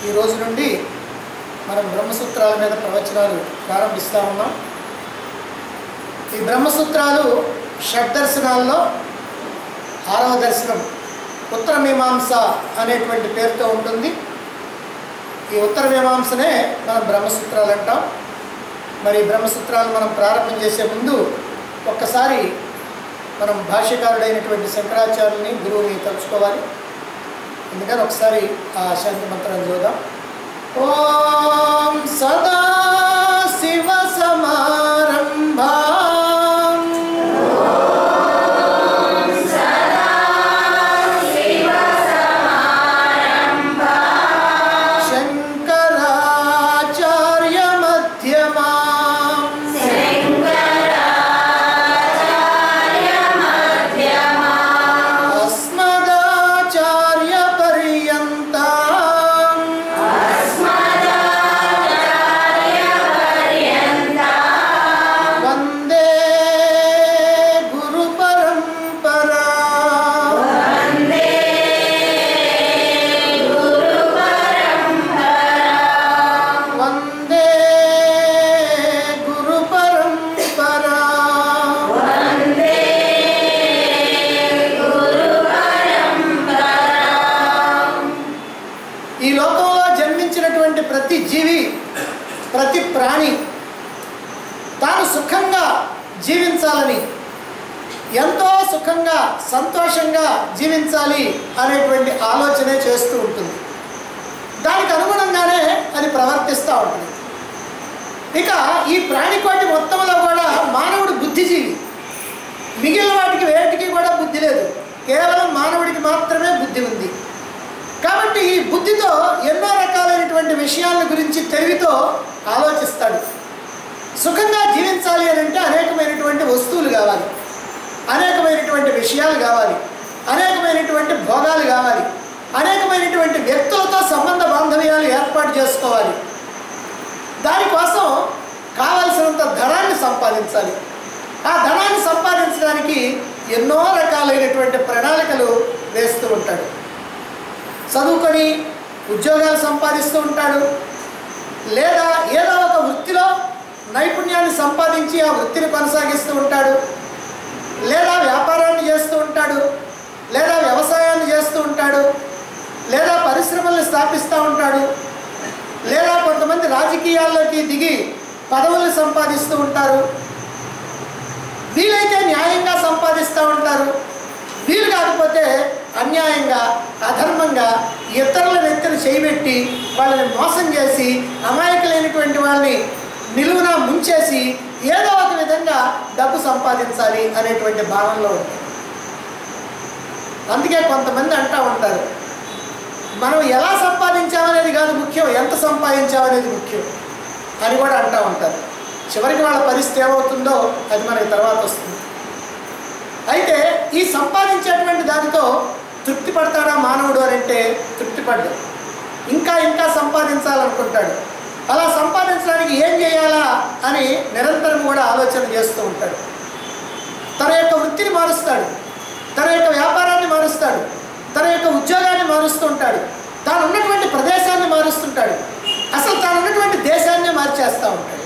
ఈ రోజు నుండి మనం బ్రహ్మసూత్రాల మీద ప్రవచనాలు ప్రారంభిస్తూ ఉన్నాం ఈ బ్రహ్మసూత్రాలు షడ్దర్శనాల్లో ఆరవ దర్శనం ఉత్తర మీమాంస అనేటువంటి పేరుతో ఉంటుంది ఈ ఉత్తర మీమాంసనే మనం బ్రహ్మసూత్రాలు అంటాం మరి ఈ బ్రహ్మసూత్రాలు మనం ప్రారంభం చేసే ముందు ఒక్కసారి మనం భాష్యకారుడైనటువంటి శంకరాచార్యుని గురువుని తలుచుకోవాలి అందుకని ఒకసారి ఆ శాంతి మంత్రాన్ని చూద్దాం ఓం సదా శివ సమారంభా శంకరాచార్య మధ్యమా అస్మదాచార్య పర్యంత వందే గురు పరంపరా వందే గురు పరంపరా ఈ లోకంలో జన్మించినటువంటి ప్రతి జీవి ప్రతి ప్రాణి తాను సుఖంగా జీవించాలని ఎంతో సుఖంగా సంతోషంగా జీవించాలి అనేటువంటి ఆలోచనే చేస్తూ ఉంటుంది దానికి అనుగుణంగానే అది ప్రవర్తిస్తూ ఉంటుంది ఇక ఈ ప్రాణికోటి మొత్తంలో కూడా మానవుడు బుద్ధిజీవి మిగిలిన వాటికి వేటికి కూడా బుద్ధి లేదు కేవలం మానవుడికి మాత్రమే బుద్ధి ఉంది కాబట్టి ఈ బుద్ధితో ఎన్నో రకాలైనటువంటి విషయాల గురించి తెలివితో ఆలోచిస్తాడు సుఖంగా జీవించాలి అని అంటే అనేకమైనటువంటి వస్తువులు కావాలి అనేకమైనటువంటి విషయాలు కావాలి అనేకమైనటువంటి భోగాలు కావాలి అనేకమైనటువంటి వ్యక్తులతో సంబంధ బాంధవ్యాలు ఏర్పాటు చేసుకోవాలి దానికోసం కావలసినంత ధనాన్ని సంపాదించాలి ఆ ధనాన్ని సంపాదించడానికి ఎన్నో రకాలైనటువంటి ప్రణాళికలు వేస్తూ ఉంటాడు చదువుకొని ఉద్యోగాలు సంపాదిస్తూ ఉంటాడు లేదా ఏదో ఒక వృత్తిలో నైపుణ్యాన్ని సంపాదించి ఆ వృత్తిని కొనసాగిస్తూ ఉంటాడు లేదా వ్యాపారాన్ని చేస్తూ ఉంటాడు లేదా వ్యవసాయాన్ని చేస్తూ ఉంటాడు లేదా పరిశ్రమల్ని స్థాపిస్తూ ఉంటాడు లేదా కొంతమంది రాజకీయాల్లోకి దిగి పదవుల్ని సంపాదిస్తూ ఉంటారు వీలైతే న్యాయంగా సంపాదిస్తూ ఉంటారు వీలు కాకపోతే అన్యాయంగా అధర్మంగా ఇతరుల వ్యక్తిని చేయబెట్టి వాళ్ళని మోసం చేసి అమాయకులైనటువంటి వాళ్ళని నిలువున ముంచేసి ఏదో ఒక విధంగా డబ్బు సంపాదించాలి అనేటువంటి భావనలో ఉంది అందుకే కొంతమంది అంటూ ఉంటారు మనం ఎలా సంపాదించామనేది కాదు ముఖ్యం ఎంత సంపాదించామనేది ముఖ్యం అని కూడా అంటూ ఉంటారు చివరికి వాళ్ళ పరిస్థితి ఏమవుతుందో అది మనకి తర్వాత వస్తుంది అయితే ఈ సంపాదించేటువంటి దానితో తృప్తి పడతాడా మానవుడు అని అంటే తృప్తి పడ్డు ఇంకా ఇంకా సంపాదించాలనుకుంటాడు అలా సంపాదించడానికి ఏం చేయాలా అని నిరంతరం కూడా ఆలోచన చేస్తూ ఉంటాడు తన యొక్క వృత్తిని మారుస్తాడు తన యొక్క వ్యాపారాన్ని మారుస్తాడు తన యొక్క ఉద్యోగాన్ని మారుస్తూ ఉంటాడు తాను ఉన్నటువంటి ప్రదేశాన్ని మారుస్తుంటాడు అసలు తాను ఉన్నటువంటి దేశాన్ని మార్చేస్తూ ఉంటాడు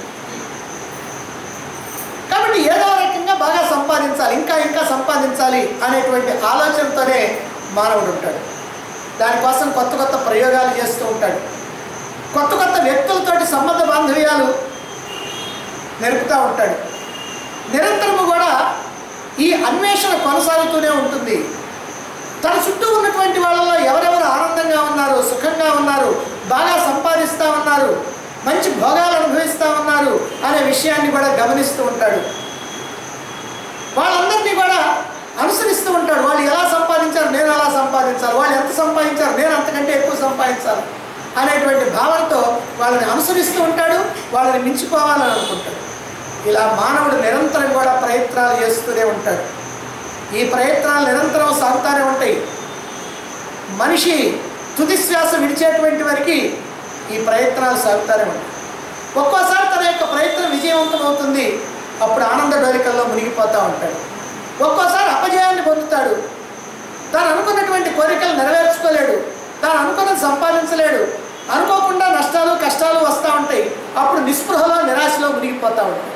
కాబట్టి ఏదో రకంగా బాగా సంపాదించాలి ఇంకా ఇంకా సంపాదించాలి అనేటువంటి ఆలోచనతోనే మానవుడు ఉంటాడు దానికోసం కొత్త కొత్త ప్రయోగాలు చేస్తూ ఉంటాడు కొత్త కొత్త వ్యక్తులతోటి సంబంధ బాంధవ్యాలు నెరుపుతూ ఉంటాడు నిరంతరము కూడా ఈ అన్వేషణ కొనసాగుతూనే ఉంటుంది తన చుట్టూ ఉన్నటువంటి వాళ్ళలో ఎవరెవరు ఆనందంగా ఉన్నారు సుఖంగా ఉన్నారు బాగా సంపాదిస్తూ ఉన్నారు మంచి భోగాలు అనుభవిస్తూ ఉన్నారు అనే విషయాన్ని కూడా గమనిస్తూ ఉంటాడు వాళ్ళందరినీ కూడా అనుసరిస్తూ ఉంటాడు వాళ్ళు ఎలా సంపాదించారు నేను అలా సంపాదించాలి వాళ్ళు ఎంత సంపాదించారు నేను అంతకంటే ఎక్కువ సంపాదించాలి అనేటువంటి భావనతో వాళ్ళని అనుసరిస్తూ ఉంటాడు వాళ్ళని మించిపోవాలని అనుకుంటాడు ఇలా మానవుడు నిరంతరం కూడా ప్రయత్నాలు చేస్తూనే ఉంటాడు ఈ ప్రయత్నాలు నిరంతరం సాగుతూనే ఉంటాయి మనిషి తుది శ్వాస విడిచేటువంటి వరకు ఈ ప్రయత్నాలు సాగుతూనే ఉంటాయి ఒక్కోసారి తన యొక్క ప్రయత్నం విజయవంతం అవుతుంది అప్పుడు ఆనంద డోలికల్లో మునిగిపోతూ ఉంటాడు ఒక్కోసారి అపజయాన్ని పొందుతాడు తాను అనుకున్నటువంటి కోరికలు నెరవేర్చుకోలేడు తాను అనుకున్నది సంపాదించలేడు అనుకో మునిగిపోతూ ఉంటాం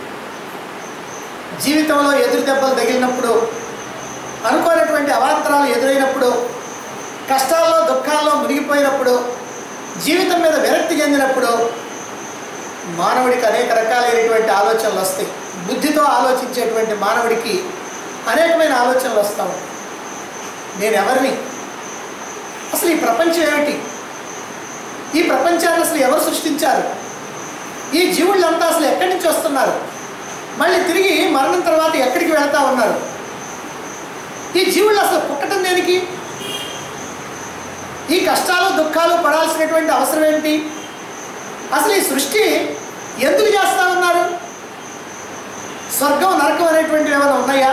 జీవితంలో ఎదురు దెబ్బలు తగిలినప్పుడు అనుకోనటువంటి అవాంతరాలు ఎదురైనప్పుడు కష్టాల్లో దుఃఖాల్లో మునిగిపోయినప్పుడు జీవితం మీద విరక్తి చెందినప్పుడు మానవుడికి అనేక రకాలైనటువంటి ఆలోచనలు వస్తాయి బుద్ధితో ఆలోచించేటువంటి మానవుడికి అనేకమైన ఆలోచనలు వస్తూ ఉంటాయి నేను ఎవరిని అసలు ఈ ప్రపంచం ఏమిటి ఈ ప్రపంచాన్ని అసలు ఎవరు సృష్టించారు ఈ జీవుళ్ళంతా అసలు ఎక్కడి నుంచి వస్తున్నారు మళ్ళీ తిరిగి మరణం తర్వాత ఎక్కడికి వెళ్తా ఉన్నారు ఈ జీవుళ్ళు అసలు పుట్టడం దేనికి ఈ కష్టాలు దుఃఖాలు పడాల్సినటువంటి అవసరం ఏంటి అసలు ఈ సృష్టి ఎందుకు చేస్తా ఉన్నారు స్వర్గం నరకం అనేటువంటివి ఏమైనా ఉన్నాయా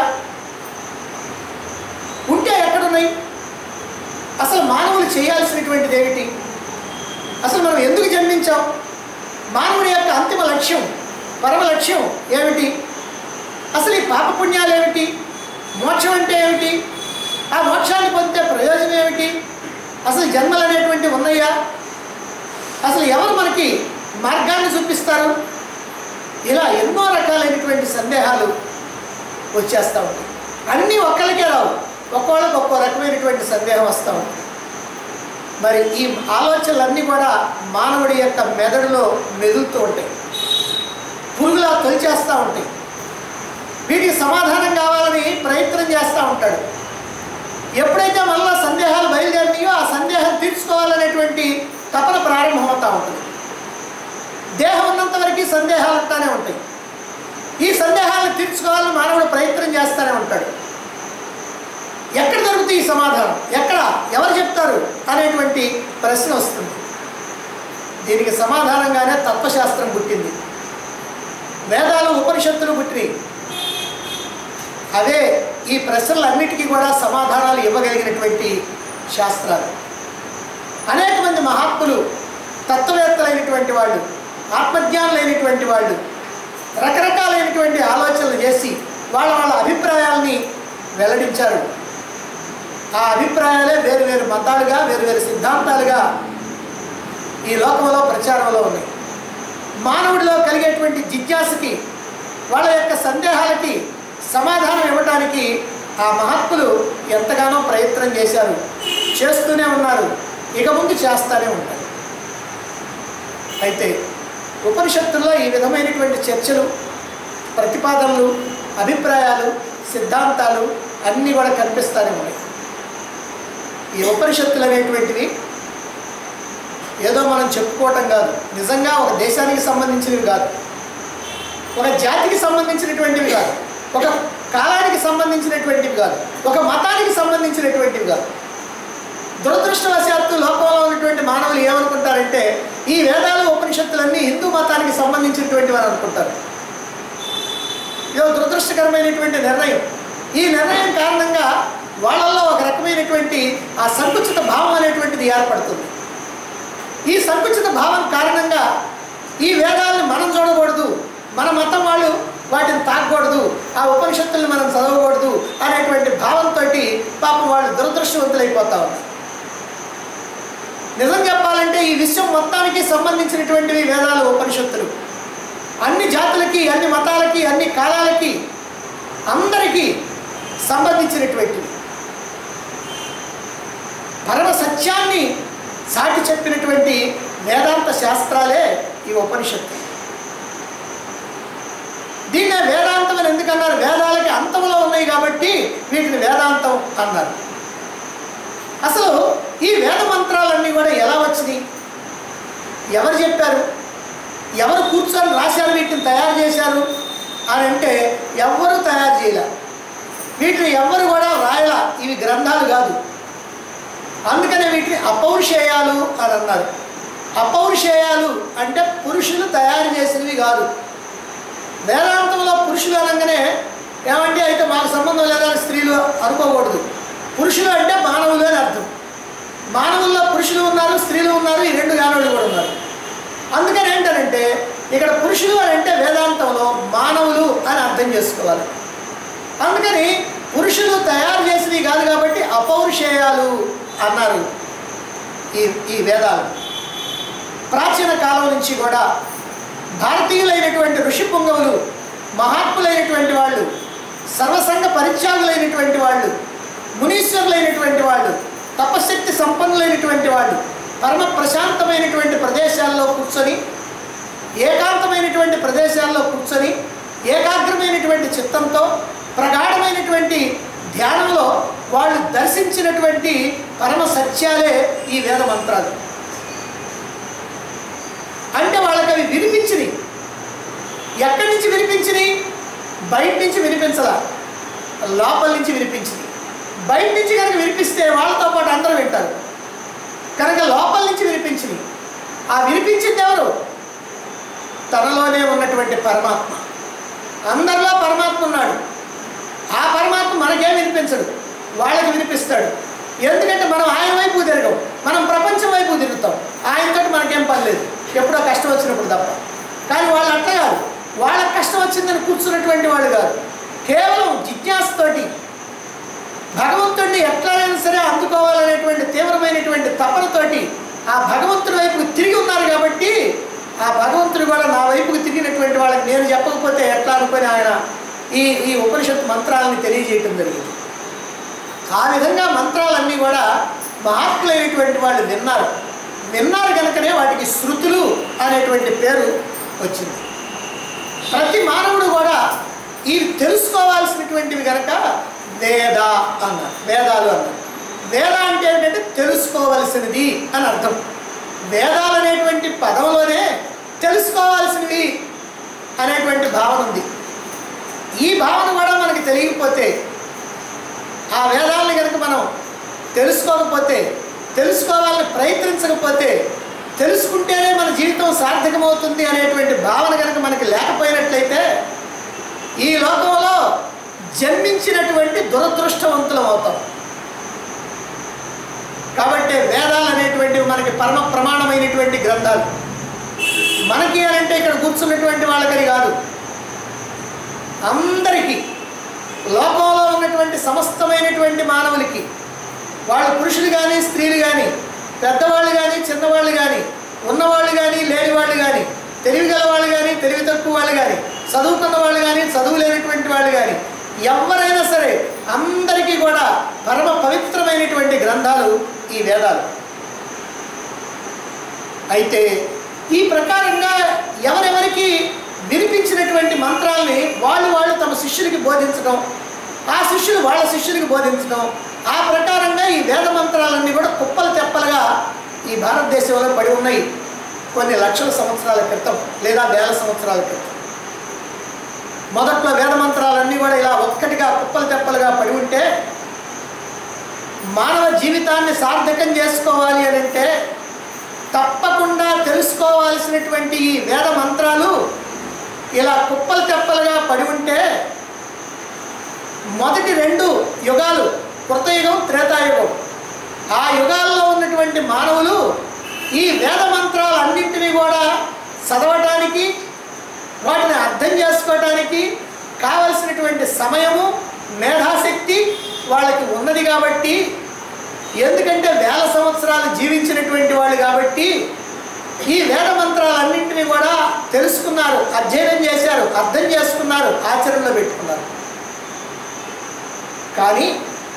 ఉంటే ఎక్కడున్నాయి అసలు మానవులు చేయాల్సినటువంటిది ఏమిటి అసలు మనం ఎందుకు జన్మించాం మానవుడి యొక్క అంతిమ లక్ష్యం పరమ లక్ష్యం ఏమిటి అసలు ఈ పాపపుణ్యాలు ఏమిటి మోక్షం అంటే ఏమిటి ఆ మోక్షాన్ని పొందితే ప్రయోజనం ఏమిటి అసలు జన్మలు అనేటువంటి ఉన్నాయా అసలు ఎవరు మనకి మార్గాన్ని చూపిస్తారు ఇలా ఎన్నో రకాలైనటువంటి సందేహాలు వచ్చేస్తూ ఉంటాయి అన్నీ ఒక్కరికే రావు ఒక్కోళ్ళకి ఒక్కో రకమైనటువంటి సందేహం వస్తూ ఉంటుంది మరి ఈ ఆలోచనలన్నీ కూడా మానవుడి యొక్క మెదడులో మెదులుతూ ఉంటాయి పురుగులా తొలిచేస్తూ ఉంటాయి వీటికి సమాధానం కావాలని ప్రయత్నం చేస్తూ ఉంటాడు ఎప్పుడైతే మళ్ళా సందేహాలు బయలుదేరినాయో ఆ సందేహం తీర్చుకోవాలనేటువంటి తపన ప్రారంభమవుతూ ఉంటుంది దేహం ఉన్నంత వరకు సందేహాలు ఉంటానే ఉంటాయి ఈ సందేహాలను తీర్చుకోవాలని మానవుడు ప్రయత్నం చేస్తూనే ఉంటాడు ఎక్కడ దొరుకుతుంది ఈ సమాధానం ఎక్కడ ఎవరు చెప్తారు అనేటువంటి ప్రశ్న వస్తుంది దీనికి సమాధానంగానే తత్వశాస్త్రం పుట్టింది వేదాలు ఉపనిషత్తులు పుట్టినాయి అవే ఈ ప్రశ్నలన్నిటికీ కూడా సమాధానాలు ఇవ్వగలిగినటువంటి శాస్త్రాలు అనేక మంది మహాత్ములు తత్వవేత్తలైనటువంటి వాళ్ళు ఆత్మజ్ఞానులైనటువంటి వాళ్ళు రకరకాలైనటువంటి ఆలోచనలు చేసి వాళ్ళ వాళ్ళ అభిప్రాయాల్ని వెల్లడించారు ఆ అభిప్రాయాలే వేరు వేరు మతాలుగా వేరు వేరు సిద్ధాంతాలుగా ఈ లోకంలో ప్రచారంలో ఉన్నాయి మానవుడిలో కలిగేటువంటి జిజ్ఞాసకి వాళ్ళ యొక్క సందేహాలకి సమాధానం ఇవ్వడానికి ఆ మహాత్ములు ఎంతగానో ప్రయత్నం చేశారు చేస్తూనే ఉన్నారు ఇక ముందు చేస్తూనే ఉంటారు అయితే ఉపనిషత్తుల్లో ఈ విధమైనటువంటి చర్చలు ప్రతిపాదనలు అభిప్రాయాలు సిద్ధాంతాలు అన్నీ కూడా కనిపిస్తూనే ఉన్నాయి ఈ ఉపనిషత్తులు అనేటువంటివి ఏదో మనం చెప్పుకోవటం కాదు నిజంగా ఒక దేశానికి సంబంధించినవి కాదు ఒక జాతికి సంబంధించినటువంటివి కాదు ఒక కాలానికి సంబంధించినటువంటివి కాదు ఒక మతానికి సంబంధించినటువంటివి కాదు దురదృష్టవశాత్తు లోకంలో ఉన్నటువంటి మానవులు ఏమనుకుంటారంటే ఈ వేదాలు ఉపనిషత్తులన్నీ హిందూ మతానికి సంబంధించినటువంటివి అని అనుకుంటారు ఇదో దురదృష్టకరమైనటువంటి నిర్ణయం ఈ నిర్ణయం కారణంగా వాళ్ళల్లో ఒక రకమైనటువంటి ఆ సంకుచిత భావం అనేటువంటిది ఏర్పడుతుంది ఈ సంకుచిత భావం కారణంగా ఈ వేదాలను మనం చూడకూడదు మన మతం వాళ్ళు వాటిని తాకూడదు ఆ ఉపనిషత్తుల్ని మనం చదవకూడదు అనేటువంటి భావంతో పాపం వాళ్ళు దురదృష్టవంతులైపోతా ఉన్నారు నిజం చెప్పాలంటే ఈ విశ్వం మొత్తానికి సంబంధించినటువంటివి వేదాలు ఉపనిషత్తులు అన్ని జాతులకి అన్ని మతాలకి అన్ని కాలాలకి అందరికీ సంబంధించినటువంటివి పరమ సత్యాన్ని సాటి చెప్పినటువంటి వేదాంత శాస్త్రాలే ఈ ఉపనిషత్తు దీన్నే వేదాంతం అని ఎందుకన్నారు వేదాలకి అంతంలో ఉన్నాయి కాబట్టి వీటిని వేదాంతం అన్నారు అసలు ఈ వేద మంత్రాలన్నీ కూడా ఎలా వచ్చినాయి ఎవరు చెప్పారు ఎవరు కూర్చొని రాశారు వీటిని తయారు చేశారు అని అంటే ఎవ్వరూ తయారు చేయలే వీటిని ఎవ్వరు కూడా రాయల ఇవి గ్రంథాలు కాదు అందుకనే వీటిని అపౌరుషేయాలు అని అన్నారు అపౌరుషేయాలు అంటే పురుషులు తయారు చేసినవి కాదు వేదాంతంలో పురుషులు అనగానే ఏమంటే అయితే మాకు సంబంధం లేదని స్త్రీలు అనుకోకూడదు పురుషులు అంటే మానవులు అని అర్థం మానవుల్లో పురుషులు ఉన్నారు స్త్రీలు ఉన్నారు ఈ రెండు గానవులు కూడా ఉన్నారు అందుకని ఏంటనంటే ఇక్కడ పురుషులు అని అంటే వేదాంతంలో మానవులు అని అర్థం చేసుకోవాలి అందుకని పురుషులు తయారు చేసినవి కాదు కాబట్టి అపౌరుషేయాలు అన్నారు ఈ ఈ వేదాలు ప్రాచీన కాలం నుంచి కూడా భారతీయులైనటువంటి ఋషి పుంగవులు మహాత్ములైనటువంటి వాళ్ళు సర్వసంగ పరిత్యాగులైనటువంటి వాళ్ళు మునీశ్వరులైనటువంటి వాళ్ళు తపశక్తి సంపన్నులైనటువంటి వాళ్ళు పరమ ప్రశాంతమైనటువంటి ప్రదేశాల్లో కూర్చొని ఏకాంతమైనటువంటి ప్రదేశాల్లో కూర్చొని ఏకాగ్రమైనటువంటి చిత్తంతో ప్రగాఢమైనటువంటి ధ్యానంలో వాళ్ళు దర్శించినటువంటి పరమ సత్యాలే ఈ వేద మంత్రాలు అంటే వాళ్ళకి అవి వినిపించినాయి ఎక్కడి నుంచి వినిపించినాయి బయట నుంచి వినిపించలా లోపల నుంచి వినిపించింది బయట నుంచి కనుక వినిపిస్తే వాళ్ళతో పాటు అందరూ వింటారు కనుక లోపల నుంచి వినిపించింది ఆ వినిపించింది ఎవరు తనలోనే ఉన్నటువంటి పరమాత్మ అందరిలో పరమాత్మ ఉన్నాడు ఆ పరమాత్మ మనకేం వినిపించడు వాళ్ళకి వినిపిస్తాడు ఎందుకంటే మనం ఆయన వైపు తిరగం మనం ప్రపంచం వైపు తిరుగుతాం ఆయనతో మనకేం పని లేదు ఎప్పుడో కష్టం వచ్చినప్పుడు తప్ప కానీ వాళ్ళు అట్లా కాదు వాళ్ళకి కష్టం వచ్చిందని కూర్చున్నటువంటి వాళ్ళు కాదు కేవలం జిజ్ఞాసతోటి భగవంతుడిని ఎట్లయినా సరే అందుకోవాలనేటువంటి తీవ్రమైనటువంటి తపనతోటి ఆ భగవంతుడి వైపుకు తిరిగి ఉన్నారు కాబట్టి ఆ భగవంతుడు కూడా నా వైపుకు తిరిగినటువంటి వాళ్ళకి నేను చెప్పకపోతే ఎట్లా అనుకొని ఆయన ఈ ఈ ఉపనిషత్ మంత్రాలని తెలియజేయటం జరిగింది ఆ విధంగా మంత్రాలన్నీ కూడా మహాత్ములైనటువంటి వాళ్ళు విన్నారు విన్నారు కనుకనే వాటికి శృతులు అనేటువంటి పేరు వచ్చింది ప్రతి మానవుడు కూడా ఇవి తెలుసుకోవాల్సినటువంటివి కనుక వేద అన్నారు వేదాలు అన్నారు వేద అంటే ఏంటంటే తెలుసుకోవలసినది అని అర్థం వేదాలు అనేటువంటి పదంలోనే తెలుసుకోవాల్సినవి అనేటువంటి భావన ఉంది ఈ భావన కూడా మనకి తెలియకపోతే ఆ వేదాలని కనుక మనం తెలుసుకోకపోతే తెలుసుకోవాలని ప్రయత్నించకపోతే తెలుసుకుంటేనే మన జీవితం సార్థకమవుతుంది అనేటువంటి భావన కనుక మనకి లేకపోయినట్లయితే ఈ లోకంలో జన్మించినటువంటి దురదృష్టవంతులం అవుతాం కాబట్టి వేదాలు అనేటువంటివి మనకి పరమ ప్రమాణమైనటువంటి గ్రంథాలు మనకి అని అంటే ఇక్కడ కూర్చున్నటువంటి వాళ్ళకని కాదు అందరికీ లోకంలో ఉన్నటువంటి సమస్తమైనటువంటి మానవులకి వాళ్ళు పురుషులు కానీ స్త్రీలు కానీ పెద్దవాళ్ళు కానీ చిన్నవాళ్ళు కానీ ఉన్నవాళ్ళు కానీ లేని వాళ్ళు కానీ తెలివి గల వాళ్ళు కానీ తెలివి తక్కువ వాళ్ళు కానీ చదువుకున్న వాళ్ళు కానీ చదువు లేనటువంటి వాళ్ళు కానీ ఎవరైనా సరే అందరికీ కూడా పరమ పవిత్రమైనటువంటి గ్రంథాలు ఈ వేదాలు అయితే ఈ ప్రకారంగా ఎవరెవరికి వినిపించినటువంటి మంత్రాల్ని వాళ్ళు వాళ్ళు తమ శిష్యులకి బోధించడం ఆ శిష్యులు వాళ్ళ శిష్యులకి బోధించడం ఆ ప్రకారంగా ఈ వేద మంత్రాలన్నీ కూడా కుప్పలు తెప్పలుగా ఈ భారతదేశంలో పడి ఉన్నాయి కొన్ని లక్షల సంవత్సరాల క్రితం లేదా వేల సంవత్సరాల క్రితం మొదట్లో వేద మంత్రాలన్నీ కూడా ఇలా ఒక్కటిగా కుప్పలు తెప్పలుగా పడి ఉంటే మానవ జీవితాన్ని సార్థకం చేసుకోవాలి అని అంటే తప్పకుండా తెలుసుకోవాల్సినటువంటి ఈ వేద మంత్రాలు ఇలా కుప్పలు తెప్పలుగా పడి ఉంటే మొదటి రెండు యుగాలు కృతయుగం త్రేతాయుగం ఆ యుగాల్లో ఉన్నటువంటి మానవులు ఈ వేద మంత్రాలన్నింటినీ కూడా చదవటానికి వాటిని అర్థం చేసుకోవటానికి కావలసినటువంటి సమయము మేధాశక్తి వాళ్ళకి ఉన్నది కాబట్టి ఎందుకంటే వేల సంవత్సరాలు జీవించినటువంటి వాళ్ళు కాబట్టి ఈ వేద మంత్రాలన్నింటినీ కూడా తెలుసుకున్నారు అధ్యయనం చేశారు అర్థం చేసుకున్నారు ఆచరణలో పెట్టుకున్నారు కానీ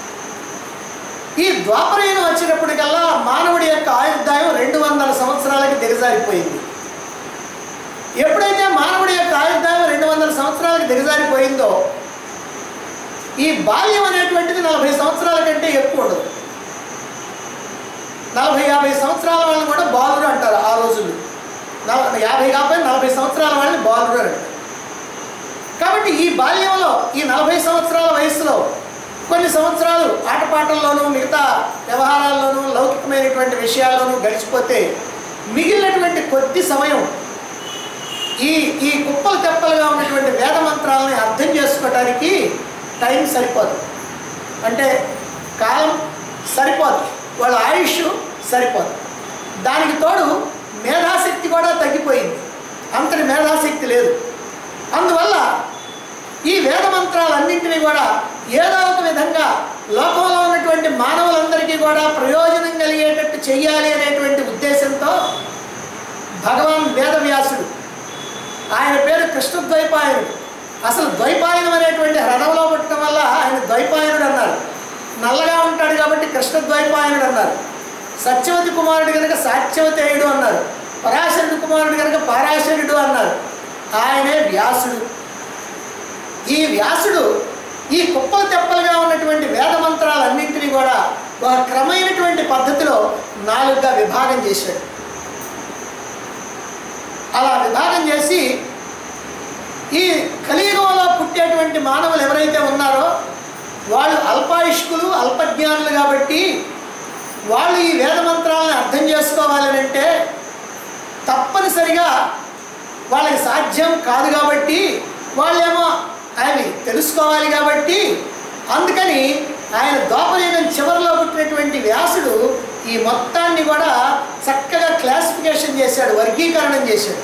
ఈ ద్వాపరయుగం వచ్చినప్పటికల్లా మానవుడి యొక్క ఆయుర్దాయం రెండు వందల సంవత్సరాలకి దిగజారిపోయింది ఎప్పుడైతే మానవుడి యొక్క ఆయుర్దాయం రెండు వందల సంవత్సరాలకి దిగజారిపోయిందో ఈ బాల్యం అనేటువంటిది నలభై సంవత్సరాల కంటే ఎక్కువ ఉండదు నలభై యాభై సంవత్సరాల వాళ్ళని కూడా బాలురు అంటారు ఆ రోజుల్లో నల- యాభై కాకపోయి నలభై సంవత్సరాల వాళ్ళని బాలురు అని అంటారు కాబట్టి ఈ బాల్యంలో ఈ నలభై సంవత్సరాల వయసులో కొన్ని సంవత్సరాలు ఆటపాటల్లోనూ మిగతా వ్యవహారాల్లోనూ లౌకికమైనటువంటి విషయాల్లోనూ గడిచిపోతే మిగిలినటువంటి కొద్ది సమయం ఈ ఈ కుప్పలు తెప్పలుగా ఉన్నటువంటి వేద మంత్రాలని అర్థం చేసుకోవడానికి టైం సరిపోదు అంటే కాలం సరిపోదు వాళ్ళ ఆయుష్ సరిపోదు దానికి తోడు మేధాశక్తి కూడా తగ్గిపోయింది అంతటి మేధాశక్తి లేదు అందువల్ల ఈ వేద మంత్రాలన్నింటినీ కూడా ఏదో ఒక విధంగా లోకంలో ఉన్నటువంటి మానవులందరికీ కూడా ప్రయోజనం కలిగేటట్టు చెయ్యాలి అనేటువంటి ఉద్దేశంతో భగవాన్ వేదవ్యాసుడు ఆయన పేరు కృష్ణద్వైపాయనుడు అసలు ద్వైపాయనం అనేటువంటి హ్రదంలో పుట్టడం వల్ల ఆయన ద్వైపాయనుడు అన్నారు నల్లగా ఉంటాడు కాబట్టి కృష్ణద్వైపాయనుడు అన్నారు సత్యవతి కుమారుడు కనుక సాత్యవతేయుడు అన్నారు పరాశరుడు కుమారుడు కనుక పరాశరుడు అన్నారు ఆయనే వ్యాసుడు ఈ వ్యాసుడు ఈ కుప్పలు తెప్పలుగా ఉన్నటువంటి వేద మంత్రాలన్నింటినీ కూడా ఒక క్రమైనటువంటి పద్ధతిలో నాలుగుగా విభాగం చేశాడు అలా విభాగం చేసి ఈ కలియుగంలో పుట్టేటువంటి మానవులు ఎవరైతే ఉన్నారో వాళ్ళు అల్పాయుష్కులు అల్పజ్ఞానులు కాబట్టి వాళ్ళు ఈ వేద మంత్రాలను అర్థం చేసుకోవాలని అంటే తప్పనిసరిగా వాళ్ళకి సాధ్యం కాదు కాబట్టి వాళ్ళేమో అవి తెలుసుకోవాలి కాబట్టి అందుకని ఆయన ద్వాపరయుగం చివరిలో పుట్టినటువంటి వ్యాసుడు ఈ మొత్తాన్ని కూడా చక్కగా క్లాసిఫికేషన్ చేశాడు వర్గీకరణం చేశాడు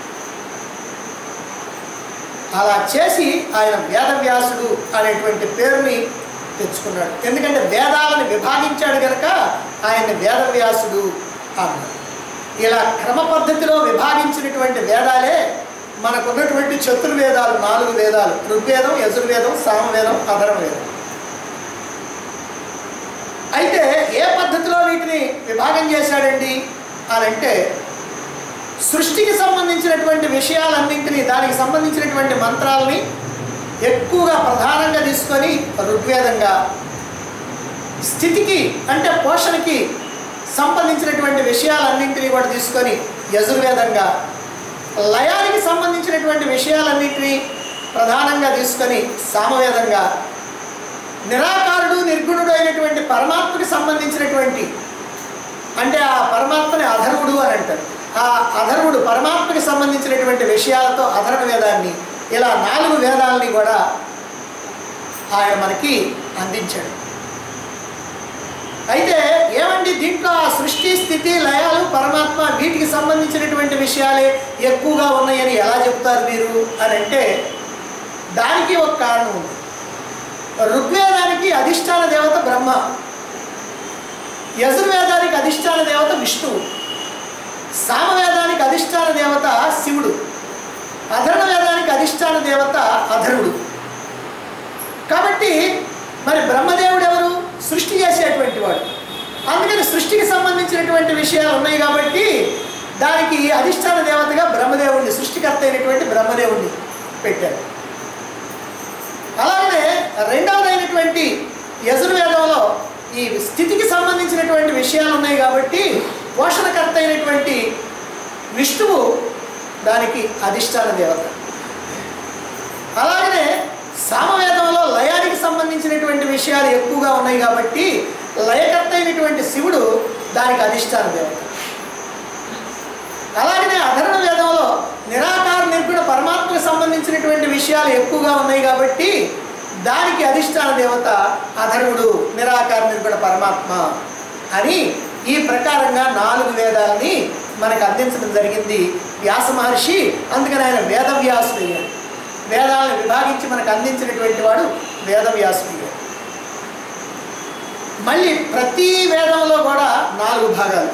అలా చేసి ఆయన వేదవ్యాసుడు అనేటువంటి పేరుని తెచ్చుకున్నాడు ఎందుకంటే వేదాలను విభాగించాడు కనుక ఆయన వేదవ్యాసుడు అన్నాడు ఇలా క్రమ పద్ధతిలో విభాగించినటువంటి వేదాలే మనకున్నటువంటి చతుర్వేదాలు నాలుగు వేదాలు ఋగ్వేదం యజుర్వేదం సామవేదం అధర్వవేదం అయితే ఏ పద్ధతిలో వీటిని విభాగం చేశాడండి అని అంటే సృష్టికి సంబంధించినటువంటి విషయాలన్నింటినీ దానికి సంబంధించినటువంటి మంత్రాలని ఎక్కువగా ప్రధానంగా తీసుకొని ఋగ్వేదంగా స్థితికి అంటే పోషణకి సంబంధించినటువంటి విషయాలన్నింటినీ కూడా తీసుకొని యజుర్వేదంగా లయానికి సంబంధించినటువంటి విషయాలన్నింటినీ ప్రధానంగా తీసుకొని సామవేదంగా నిరాకారుడు నిర్గుణుడు అయినటువంటి పరమాత్మకి సంబంధించినటువంటి అంటే ఆ పరమాత్మని అధర్వుడు అని అంటారు ఆ అధర్వుడు పరమాత్మకి సంబంధించినటువంటి విషయాలతో అధర్వ వేదాన్ని ఇలా నాలుగు వేదాలని కూడా ఆయన మనకి అందించాడు అయితే ఏమండి దీంట్లో ఆ సృష్టి స్థితి లయాలు పరమాత్మ వీటికి సంబంధించినటువంటి విషయాలే ఎక్కువగా ఉన్నాయని ఎలా చెప్తారు మీరు అని అంటే దానికి ఒక కారణం ఉంది ఋగ్వేదానికి అధిష్టాన దేవత బ్రహ్మ యజుర్వేదానికి అధిష్టాన దేవత విష్ణువు సామవేదానికి అధిష్టాన దేవత శివుడు అధర్ణ వేదానికి అధిష్టాన దేవత అధర్వుడు కాబట్టి మరి బ్రహ్మదేవుడు ఎవరు సృష్టి చేసేటువంటి వాడు అందుకని సృష్టికి సంబంధించినటువంటి విషయాలు ఉన్నాయి కాబట్టి దానికి అధిష్టాన దేవతగా బ్రహ్మదేవుడిని సృష్టికర్త అయినటువంటి బ్రహ్మదేవుడిని పెట్టారు అలాగనే రెండవదైనటువంటి యజుర్వేదంలో ఈ స్థితికి సంబంధించినటువంటి విషయాలు ఉన్నాయి కాబట్టి పోషణకర్త అయినటువంటి విష్ణువు దానికి అధిష్టాన దేవత అలాగనే సామవేదంలో లయానికి సంబంధించినటువంటి విషయాలు ఎక్కువగా ఉన్నాయి కాబట్టి లయకర్త అయినటువంటి శివుడు దానికి అధిష్టాన దేవత అలాగనే అధర్ణ వేదంలో నిరాకార నిర్గుణ పరమాత్మకు సంబంధించినటువంటి విషయాలు ఎక్కువగా ఉన్నాయి కాబట్టి దానికి అధిష్టాన దేవత అధర్వుడు నిరాకార నిర్గుణ పరమాత్మ అని ఈ ప్రకారంగా నాలుగు వేదాలని మనకు అందించడం జరిగింది వ్యాస మహర్షి అందుకని ఆయన వేదవ్యాసుడు అయ్యాడు వేదాలను విభాగించి మనకు అందించినటువంటి వాడు వేదవ్యాసుడు అయ్యాడు మళ్ళీ ప్రతి వేదంలో కూడా నాలుగు భాగాలు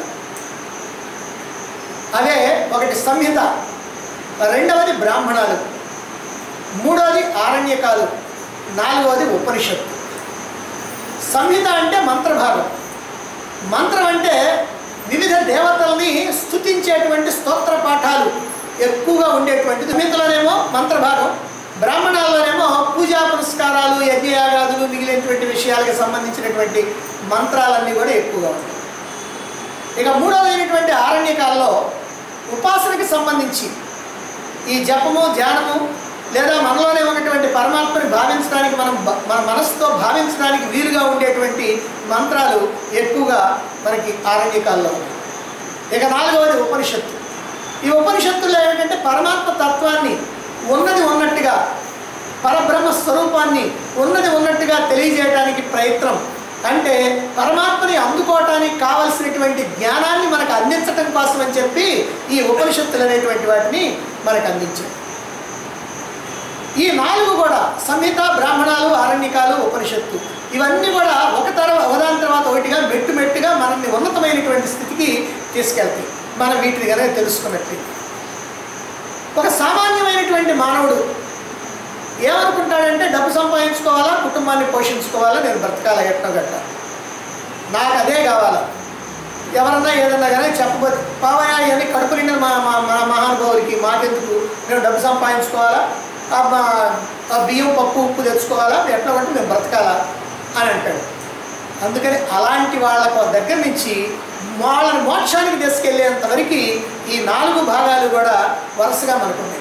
అవే ఒకటి సంహిత రెండవది బ్రాహ్మణాలు మూడవది ఆరణ్యకాలు నాలుగవది ఉపనిషత్తు సంహిత అంటే మంత్రభాగం మంత్రం అంటే వివిధ దేవతల్ని స్తుతించేటువంటి స్తోత్ర పాఠాలు ఎక్కువగా ఉండేటువంటి సంహితలోనేమో మంత్రభాగం బ్రాహ్మణాల్లోనేమో పూజా పురస్కారాలు యజ్ఞయాగాదులు మిగిలినటువంటి విషయాలకు సంబంధించినటువంటి మంత్రాలన్నీ కూడా ఎక్కువగా ఉంటాయి ఇక మూడవదైనటువంటి ఆరణ్యకాల్లో ఉపాసనకి సంబంధించి ఈ జపము ధ్యానము లేదా మనలోనే ఉన్నటువంటి పరమాత్మని భావించడానికి మనం బ- మన మనసుతో భావించడానికి వీలుగా ఉండేటువంటి మంత్రాలు ఎక్కువగా మనకి ఆరణ్యకాల్లో ఉన్నాయి ఇక నాలుగవది ఉపనిషత్తు ఈ ఉపనిషత్తుల్లో ఏమిటంటే పరమాత్మ తత్వాన్ని ఉన్నది ఉన్నట్టుగా పరబ్రహ్మ స్వరూపాన్ని ఉన్నది ఉన్నట్టుగా తెలియజేయడానికి ప్రయత్నం అంటే పరమాత్మని అందుకోవటానికి కావలసినటువంటి జ్ఞానాన్ని మనకు అందించటం కోసం అని చెప్పి ఈ ఉపనిషత్తులు అనేటువంటి వాటిని మనకు అందించాయి ఈ నాలుగు కూడా సంహిత బ్రాహ్మణాలు ఆరణ్యకాలు ఉపనిషత్తు ఇవన్నీ కూడా ఒక తర్వాత ఒకదాని తర్వాత ఒకటిగా మెట్టు మెట్టుగా మనల్ని ఉన్నతమైనటువంటి స్థితికి తీసుకెళ్తాయి మనం వీటిని కనుక తెలుసుకున్నట్లయితే ఒక సామాన్యమైన తెలివైనటువంటి మానవుడు ఏమనుకుంటాడంటే డబ్బు సంపాదించుకోవాలా కుటుంబాన్ని పోషించుకోవాలా నేను బ్రతకాలా ఎట్టో గట్ట నాకు అదే కావాలా ఎవరన్నా ఏదన్నా కానీ చెప్పబోతే పావయ్య ఇవన్నీ కడుపు నిండిన మా మా మా మహానుభావులకి మాకెందుకు మేము డబ్బు సంపాదించుకోవాలా ఆ మా- ఆ బియ్యం పప్పు ఉప్పు తెచ్చుకోవాలా ఎట్లా అంటే మేము బ్రతకాలా అని అంటాడు అందుకని అలాంటి వాళ్ళ దగ్గర నుంచి వాళ్ళని మోక్షానికి తీసుకెళ్లేంత వరకు ఈ నాలుగు భాగాలు కూడా వరుసగా మనకున్నాయి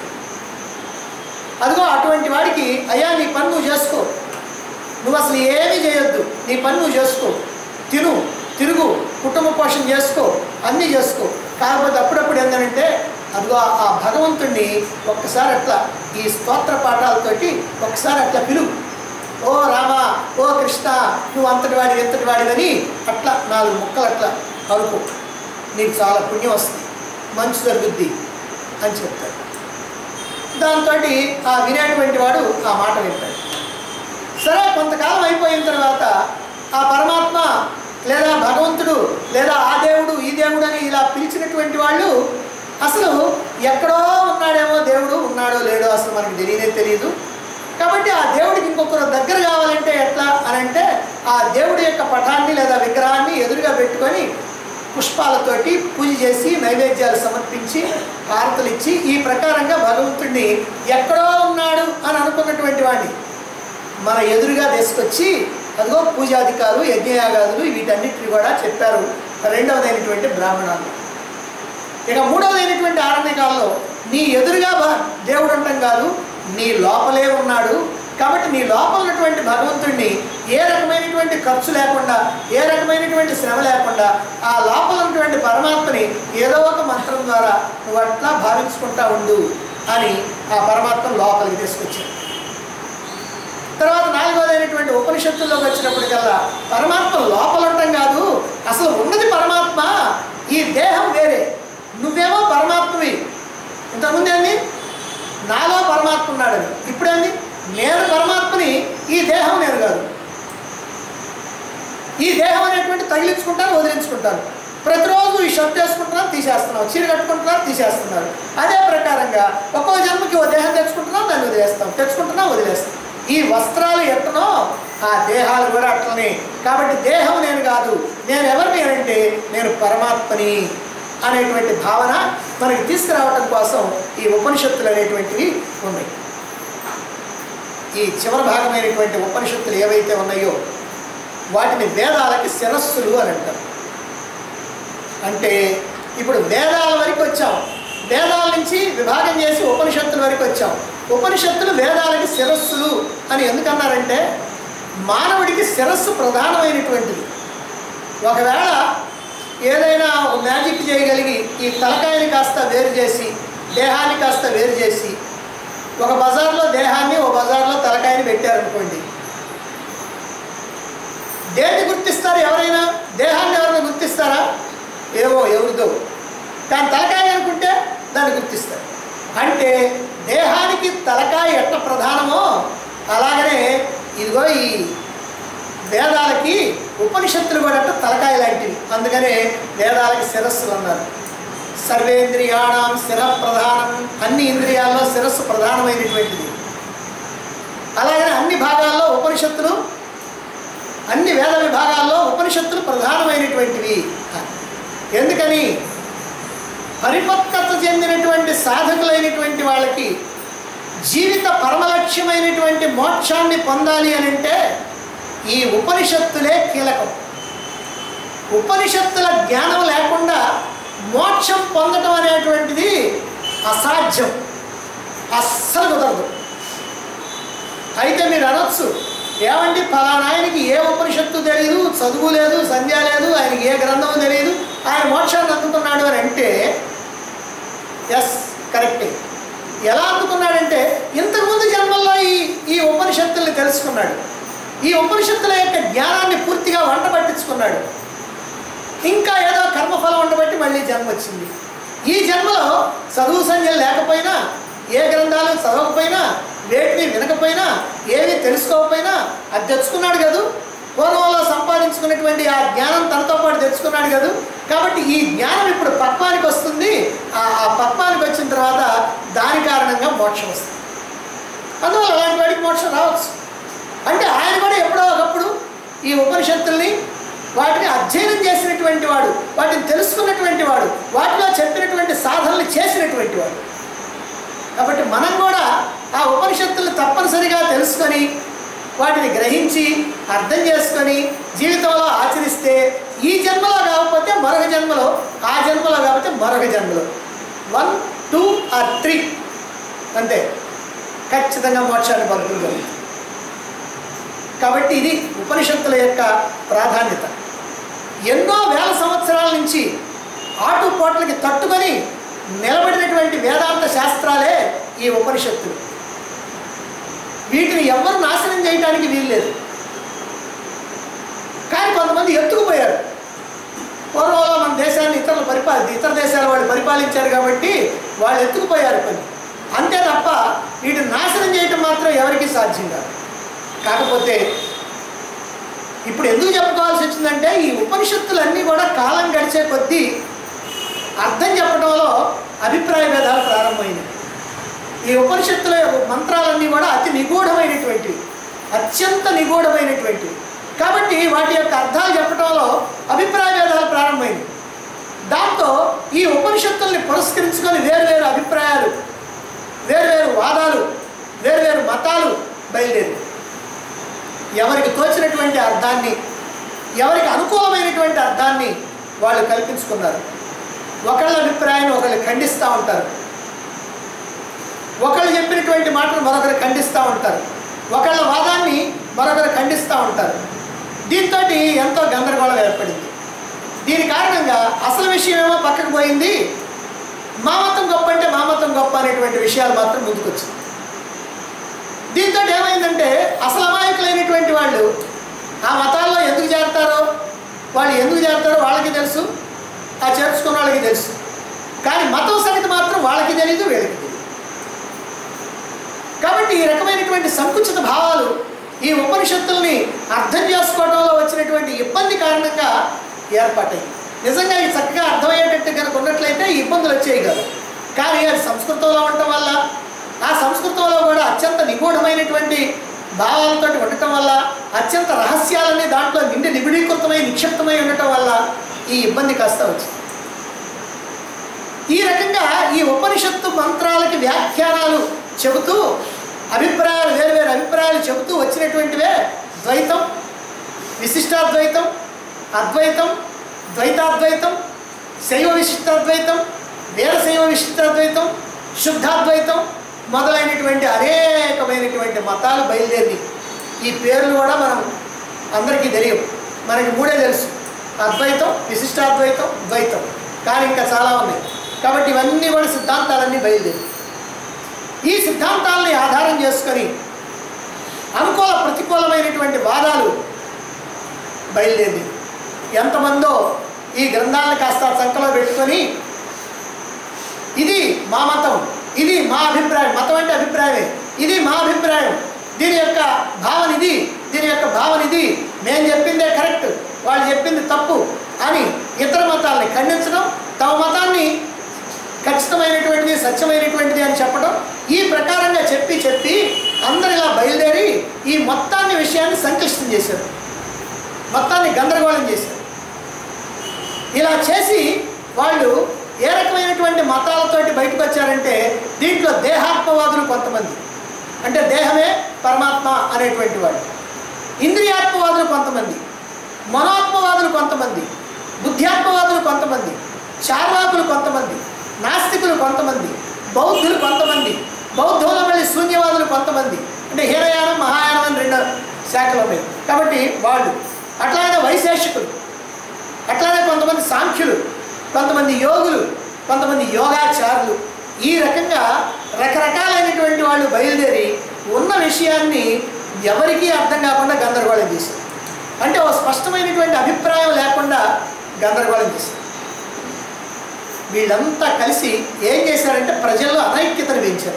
అదిగో అటువంటి వాడికి అయ్యా నీ పని నువ్వు చేసుకో నువ్వు అసలు ఏమీ చేయొద్దు నీ పని నువ్వు చేసుకో తిను తిరుగు కుటుంబ పోషణ చేసుకో అన్నీ చేసుకో కాకపోతే అప్పుడప్పుడు ఏంటంటే అదిగో ఆ- ఆ భగవంతుణ్ణి ఒక్కసారి అట్లా ఈ స్తోత్ర పాఠాలతోటి ఒక్కసారి అట్లా పిలువు ఓ రామ ఓ కృష్ణ నువ్వు అంతటి వాడి ఎంతటి వాడివని అట్లా నాలుగు ముక్కలు అట్లా అనుకో నీకు చాలా పుణ్యం వస్తుంది మంచి జరుగుద్ది అని చెప్తాడు దాంతో ఆ వినేటువంటి వాడు ఆ మాట వింటాడు సరే కొంతకాలం అయిపోయిన తర్వాత ఆ పరమాత్మ లేదా భగవంతుడు లేదా ఆ దేవుడు ఈ దేవుడు అని ఇలా పిలిచినటువంటి వాళ్ళు అసలు ఎక్కడో ఉన్నాడేమో దేవుడు ఉన్నాడో లేడో అసలు మనకి తెలియనే తెలియదు కాబట్టి ఆ దేవుడికి ఇంకొకరు దగ్గర కావాలంటే ఎట్లా అని అంటే ఆ దేవుడి యొక్క పటాన్ని లేదా విగ్రహాన్ని ఎదురుగా పెట్టుకొని పుష్పాలతోటి పూజ చేసి నైవేద్యాలు సమర్పించి హారతులు ఇచ్చి ఈ ప్రకారంగా భగవంతుడిని ఎక్కడో ఉన్నాడు అని అనుకున్నటువంటి వాడిని మన ఎదురుగా తీసుకొచ్చి అదిగో పూజాధికారులు యజ్ఞయాగాదులు వీటన్నిటిని కూడా చెప్పారు రెండవదైనటువంటి బ్రాహ్మణాలు ఇక మూడవదైనటువంటి ఆరణ్యకాలంలో నీ ఎదురుగా భ- దేవుడు అంటాం కాదు నీ లోపలే ఉన్నాడు కాబట్టి నీ లోపల ఉన్నటువంటి భగవంతుడిని ఏ రకమైనటువంటి ఖర్చు లేకుండా ఏ రకమైనటువంటి శ్రమ లేకుండా ఆ లోపల ఉన్నటువంటి పరమాత్మని ఏదో ఒక మంత్రం ద్వారా నువ్వు అట్లా భావించుకుంటా ఉండు అని ఆ పరమాత్మ లోపలికి తీసుకొచ్చాడు తర్వాత నాలుగోదైనటువంటి ఉపనిషత్తుల్లోకి వచ్చినప్పటికల్లా పరమాత్మ లోపల ఉండటం కాదు అసలు ఉన్నది పరమాత్మ ఈ దేహం వేరే నువ్వేమో పరమాత్మవి ఇంతకుముందు ఏంది నాలో పరమాత్మ ఉన్నాడని ఇప్పుడేంది నేను పరమాత్మని ఈ దేహం నేను కాదు ఈ దేహం అనేటువంటి తగిలించుకుంటాను వదిలించుకుంటాను ప్రతిరోజు ఈ షర్ట్ వేసుకుంటున్నారు తీసేస్తున్నాం చీర కట్టుకుంటున్నారు తీసేస్తున్నారు అదే ప్రకారంగా ఒక్కో జన్మకి ఓ దేహం తెచ్చుకుంటున్నాం దాన్ని వదిలేస్తాం తెచ్చుకుంటున్నాం వదిలేస్తాం ఈ వస్త్రాలు ఎట్టనో ఆ దేహాలు కూడా అట్లనే కాబట్టి దేహం నేను కాదు నేను ఎవరిని అంటే నేను పరమాత్మని అనేటువంటి భావన మనకి తీసుకురావటం కోసం ఈ ఉపనిషత్తులు అనేటువంటివి ఉన్నాయి ఈ చివరి భాగమైనటువంటి ఉపనిషత్తులు ఏవైతే ఉన్నాయో వాటిని వేదాలకి శిరస్సులు అని అంటారు అంటే ఇప్పుడు వేదాల వరకు వచ్చాం వేదాల నుంచి విభాగం చేసి ఉపనిషత్తుల వరకు వచ్చాం ఉపనిషత్తులు వేదాలకి శిరస్సులు అని ఎందుకన్నారంటే మానవుడికి శిరస్సు ప్రధానమైనటువంటిది ఒకవేళ ఏదైనా ఒక మ్యాజిక్ చేయగలిగి ఈ తలకాయని కాస్త వేరు చేసి దేహాన్ని కాస్త వేరు చేసి ఒక బజార్లో దేహాన్ని ఒక బజార్లో తలకాయని పెట్టారనుకోండి దేన్ని గుర్తిస్తారు ఎవరైనా దేహాన్ని ఎవరైనా గుర్తిస్తారా ఏవో ఎవరిదో కానీ తలకాయ అనుకుంటే దాన్ని గుర్తిస్తారు అంటే దేహానికి తలకాయ ఎట్ట ప్రధానమో అలాగనే ఇదిగో ఈ వేదాలకి ఉపనిషత్తులు కూడా అంటే తలకాయ లాంటివి అందుకనే వేదాలకి శిరస్సులు అన్నారు సర్వేంద్రియాణం శిర ప్రధానం అన్ని ఇంద్రియాల్లో శిరస్సు ప్రధానమైనటువంటిది అలాగనే అన్ని భాగాల్లో ఉపనిషత్తులు అన్ని వేద విభాగాల్లో ఉపనిషత్తులు ప్రధానమైనటువంటివి ఎందుకని పరిపక్వత చెందినటువంటి సాధకులైనటువంటి వాళ్ళకి జీవిత పరమలక్ష్యమైనటువంటి మోక్షాన్ని పొందాలి అని అంటే ఈ ఉపనిషత్తులే కీలకం ఉపనిషత్తుల జ్ఞానం లేకుండా మోక్షం పొందటం అనేటువంటిది అసాధ్యం అస్సలు కుదరదు అయితే మీరు అనొచ్చు ఏమండి ఫలానా ఆయనకి ఏ ఉపనిషత్తు తెలియదు చదువు లేదు సంధ్య లేదు ఆయనకి ఏ గ్రంథం తెలియదు ఆయన మోక్షాన్ని అందుకున్నాడు అని అంటే ఎస్ కరెక్టే ఎలా అందుకున్నాడంటే ఇంతకుముందు జన్మల్లో ఈ ఈ ఉపనిషత్తుల్ని తెలుసుకున్నాడు ఈ ఉపనిషత్తుల యొక్క జ్ఞానాన్ని పూర్తిగా వంట పట్టించుకున్నాడు ఇంకా ఏదో కర్మఫలం ఉండబట్టి మళ్ళీ జన్మ వచ్చింది ఈ జన్మలో చదువు సంధ్యలు లేకపోయినా ఏ గ్రంథాలు చదవకపోయినా వేటిని వినకపోయినా ఏమీ తెలుసుకోకపోయినా అది తెచ్చుకున్నాడు కదా పూర్వంలో సంపాదించుకున్నటువంటి ఆ జ్ఞానం తనతో పాటు తెచ్చుకున్నాడు కదా కాబట్టి ఈ జ్ఞానం ఇప్పుడు పక్వానికి వస్తుంది ఆ ఆ పక్వానికి వచ్చిన తర్వాత దాని కారణంగా మోక్షం వస్తుంది అందువల్ల అలాంటి వాడికి మోక్షం రావచ్చు అంటే ఆయన కూడా ఎప్పుడో ఒకప్పుడు ఈ ఉపనిషత్తుల్ని వాటిని అధ్యయనం చేసినటువంటి వాడు వాటిని తెలుసుకున్నటువంటి వాడు వాటిలో చెప్పినటువంటి సాధనలు చేసినటువంటి వాడు కాబట్టి మనం కూడా ఆ ఉపనిషత్తులు తప్పనిసరిగా తెలుసుకొని వాటిని గ్రహించి అర్థం చేసుకొని జీవితంలో ఆచరిస్తే ఈ జన్మలో కాకపోతే మరొక జన్మలో ఆ జన్మలో కాకపోతే మరొక జన్మలో వన్ టూ ఆర్ త్రీ అంతే ఖచ్చితంగా మోక్షాన్ని పొందగలుగుతుంది కాబట్టి ఇది ఉపనిషత్తుల యొక్క ప్రాధాన్యత ఎన్నో వేల సంవత్సరాల నుంచి ఆటుపోట్లకి తట్టుకొని నిలబడినటువంటి వేదాంత శాస్త్రాలే ఈ ఉపనిషత్తులు వీటిని ఎవరు నాశనం చేయడానికి వీల్లేదు కానీ కొంతమంది ఎత్తుకుపోయారు పూర్వంలో మన దేశాన్ని ఇతరులు పరిపాలి ఇతర దేశాల వాళ్ళు పరిపాలించారు కాబట్టి వాళ్ళు ఎత్తుకుపోయారు పని అంతే తప్ప వీటిని నాశనం చేయటం మాత్రం ఎవరికీ సాధ్యం కాదు కాకపోతే ఇప్పుడు ఎందుకు చెప్పుకోవాల్సి వచ్చిందంటే ఈ ఉపనిషత్తులన్నీ కూడా కాలం గడిచే కొద్దీ అర్థం చెప్పడంలో అభిప్రాయ భేదాలు ప్రారంభమైనవి ఈ ఉపనిషత్తుల మంత్రాలన్నీ కూడా అతి నిగూఢమైనటువంటివి అత్యంత నిగూఢమైనటువంటివి కాబట్టి వాటి యొక్క అర్థాలు చెప్పడంలో అభిప్రాయ భేదాలు ప్రారంభమైంది దాంతో ఈ ఉపనిషత్తుల్ని పురస్కరించుకొని వేరువేరు అభిప్రాయాలు వేరువేరు వాదాలు వేరువేరు మతాలు బయలుదేరి ఎవరికి తోచినటువంటి అర్థాన్ని ఎవరికి అనుకూలమైనటువంటి అర్థాన్ని వాళ్ళు కల్పించుకున్నారు ఒకళ్ళ అభిప్రాయాన్ని ఒకళ్ళు ఖండిస్తూ ఉంటారు ఒకళ్ళు చెప్పినటువంటి మాటలు మరొకరు ఖండిస్తూ ఉంటారు ఒకళ్ళ వాదాన్ని మరొకరు ఖండిస్తూ ఉంటారు దీంతో ఎంతో గందరగోళం ఏర్పడింది దీని కారణంగా అసలు విషయం ఏమో పక్కకు పోయింది మా మతం గొప్ప అంటే మా మతం గొప్ప అనేటువంటి విషయాలు మాత్రం ముందుకొచ్చింది దీంతో ఏమైందంటే అసలు అమాయకులైనటువంటి వాళ్ళు ఆ మతాల్లో ఎందుకు చేరతారో వాళ్ళు ఎందుకు చేరతారో వాళ్ళకి తెలుసు ఆ చేర్చుకున్న వాళ్ళకి తెలుసు కానీ మతం సంగతి మాత్రం వాళ్ళకి తెలియదు వీళ్ళకి తెలియదు కాబట్టి ఈ రకమైనటువంటి సంకుచిత భావాలు ఈ ఉపనిషత్తుల్ని అర్థం చేసుకోవడంలో వచ్చినటువంటి ఇబ్బంది కారణంగా ఏర్పడ్డాయి నిజంగా ఇది చక్కగా అర్థమయ్యేటట్టు కనుక ఉన్నట్లయితే ఈ ఇబ్బందులు వచ్చేవి కాదు కానీ అది సంస్కృతంలో ఉండటం వల్ల ఆ సంస్కృతంలో కూడా అత్యంత నిగూఢమైనటువంటి భావాలతో ఉండటం వల్ల అత్యంత రహస్యాలన్నీ దాంట్లో నిండి నిబిడీకృతమై నిక్షిప్తమై ఉండటం వల్ల ఈ ఇబ్బంది కాస్త వచ్చింది ఈ రకంగా ఈ ఉపనిషత్తు మంత్రాలకి వ్యాఖ్యానాలు చెబుతూ అభిప్రాయాలు వేరు వేరు అభిప్రాయాలు చెబుతూ వచ్చినటువంటివే ద్వైతం విశిష్టాద్వైతం అద్వైతం ద్వైతాద్వైతం శైవ విశిష్టాద్వైతం వీరశైవ విశిష్టాద్వైతం శుద్ధాద్వైతం మొదలైనటువంటి అనేకమైనటువంటి మతాలు బయలుదేరి ఈ పేర్లు కూడా మనం అందరికీ తెలియవు మనకి మూడే తెలుసు అద్వైతం విశిష్టాద్వైతం ద్వైతం కానీ ఇంకా చాలా ఉన్నాయి కాబట్టి ఇవన్నీ కూడా సిద్ధాంతాలన్నీ బయలుదేరి ఈ సిద్ధాంతాలని ఆధారం చేసుకొని అనుకూల ప్రతికూలమైనటువంటి వాదాలు బయలుదేరి ఎంతమందో ఈ గ్రంథాలను కాస్త చంకలో పెట్టుకొని ఇది మా మతం ఇది మా అభిప్రాయం మతం అంటే అభిప్రాయమే ఇది మా అభిప్రాయం దీని యొక్క భావన ఇది దీని యొక్క భావన ఇది మేము చెప్పిందే కరెక్ట్ వాళ్ళు చెప్పింది తప్పు అని ఇతర మతాలని ఖండించడం తమ మతాన్ని ఖచ్చితమైనటువంటిది సత్యమైనటువంటిది అని చెప్పడం ఈ ప్రకారంగా చెప్పి చెప్పి అందరు ఇలా బయలుదేరి ఈ మొత్తాన్ని విషయాన్ని సంక్లిష్టం చేశారు మొత్తాన్ని గందరగోళం చేశారు ఇలా చేసి వాళ్ళు ఏ రకమైనటువంటి మతాలతోటి బయటకు వచ్చారంటే దీంట్లో దేహాత్మవాదులు కొంతమంది అంటే దేహమే పరమాత్మ అనేటువంటి వాళ్ళు ఇంద్రియాత్మవాదులు కొంతమంది మనోత్మవాదులు కొంతమంది బుద్ధ్యాత్మవాదులు కొంతమంది చార్వాకులు కొంతమంది నాస్తికులు కొంతమంది బౌద్ధులు కొంతమంది బౌద్ధంలో మళ్ళీ శూన్యవాదులు కొంతమంది అంటే హీనయానం మహాయానం అని రెండు శాఖలు ఉన్నాయి కాబట్టి వాళ్ళు అట్లానే వైశేషికులు అట్లానే కొంతమంది సాంఖ్యులు కొంతమంది యోగులు కొంతమంది యోగాచారులు ఈ రకంగా రకరకాలైనటువంటి వాళ్ళు బయలుదేరి ఉన్న విషయాన్ని ఎవరికీ అర్థం కాకుండా గందరగోళం చేశారు అంటే ఓ స్పష్టమైనటువంటి అభిప్రాయం లేకుండా గందరగోళం చేశారు వీళ్ళంతా కలిసి ఏం చేశారంటే ప్రజల్లో అనైక్యతను పెంచారు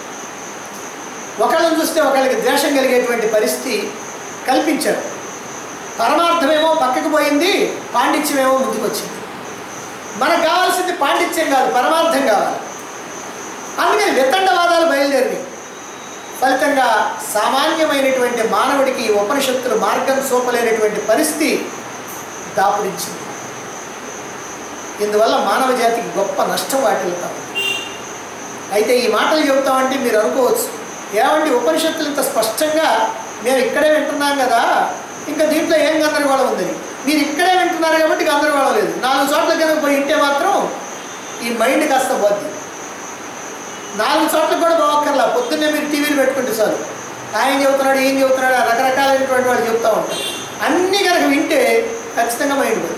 ఒకళ్ళని చూస్తే ఒకళ్ళకి ద్వేషం కలిగేటువంటి పరిస్థితి కల్పించారు పరమార్థమేమో పక్కకు పోయింది పాండిత్యమేమో ముందుకు వచ్చింది మనకు కావాల్సింది పాండిత్యం కాదు పరమార్థం కావాలి అందుకని వితండవాదాలు బయలుదేరినాయి ఫలితంగా సామాన్యమైనటువంటి మానవుడికి ఈ ఉపనిషత్తులు మార్గం చూపలేనటువంటి పరిస్థితి దాపురించింది ఇందువల్ల మానవ జాతికి గొప్ప నష్టం వాటిల్లుతా ఉంది అయితే ఈ మాటలు చెబుతామంటే మీరు అనుకోవచ్చు ఏమండి ఉపనిషత్తులు ఇంత స్పష్టంగా మేము ఇక్కడే వింటున్నాం కదా ఇంకా దీంట్లో ఏం గందరగోళం ఉందని మీరు ఇక్కడే వింటున్నారు కాబట్టి గందరగోళం లేదు నాలుగు చోట్ల కనుక పోయి ఇంటే మాత్రం ఈ మైండ్ కాస్త పోద్ది నాలుగు చోట్ల కూడా పోవక్కర్లా పొద్దున్నే మీరు టీవీలు పెట్టుకుంటే చాలు ఆయన చెబుతున్నాడు ఏం చెబుతున్నాడు ఆ రకరకాలైనటువంటి వాళ్ళు చెప్తూ ఉంటారు అన్నీ కనుక వింటే ఖచ్చితంగా మైండ్ పోద్ది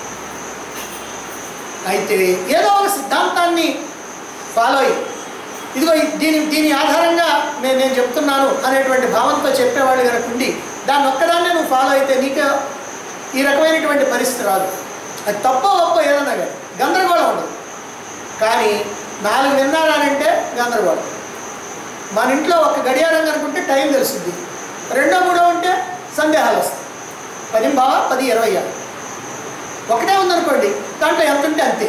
అయితే ఏదో ఒక సిద్ధాంతాన్ని ఫాలో అయ్యి ఇదిగో ఈ- దీని దీని ఆధారంగా నేను నేను చెప్తున్నాను అనేటువంటి భావంతో చెప్పేవాళ్ళు కనుక ఉండి దాన్ని ఒక్కదాన్నే నువ్వు ఫాలో అయితే నీకు ఈ రకమైనటువంటి పరిస్థితి రాదు అది తప్ప ఒప్ప ఏదన్నా కానీ గందరగోళం ఉండదు కానీ నాలుగు విన్నారానంటే గందరగోళం మన ఇంట్లో ఒక గడియారం అనుకుంటే టైం తెలుస్తుంది రెండో మూడో ఉంటే సందేహాలు వస్తాయి పది బావా పది ఇరవై ఆరు ఒకటే ఉందనుకోండి దాంట్లో ఎంత ఉంటే అంతే